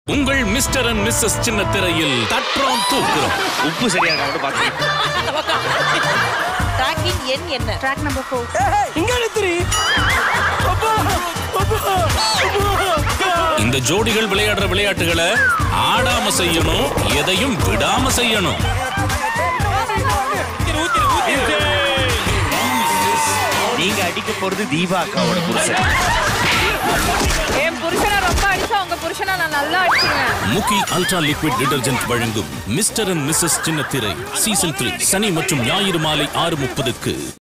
உங்கள் mister and missus சின்ன திரையில் தற்றோம் தூக்குறோம் உப்பு சரியா இருக்கா பார்த்து ட்ராக்கின் எண் என்ன ட்ராக் நம்பர் ஃபோர் இந்த ஜோடிகள் விளையாடுற விளையாட்டுகளை ஆடாம செய்யணும் எதையும் விடாம செய்யணும் நீங்க அடிக்க போறது தீபா அக்காவோட புருஷன் என் புருஷனை ரொம்ப அடிச்சா உங்க புருஷனை நான் நல்லா அடிச்சிருவேன் முக்கி அல்ட்ரா லிக்விட் டிடர்ஜென்ட் வழங்கும் மிஸ்டர் அண்ட் மிஸ்ஸஸ் சின்ன திரை சீசன் த்ரீ சனி மற்றும் ஞாயிறு மாலை ஆறு முப்பதுக்கு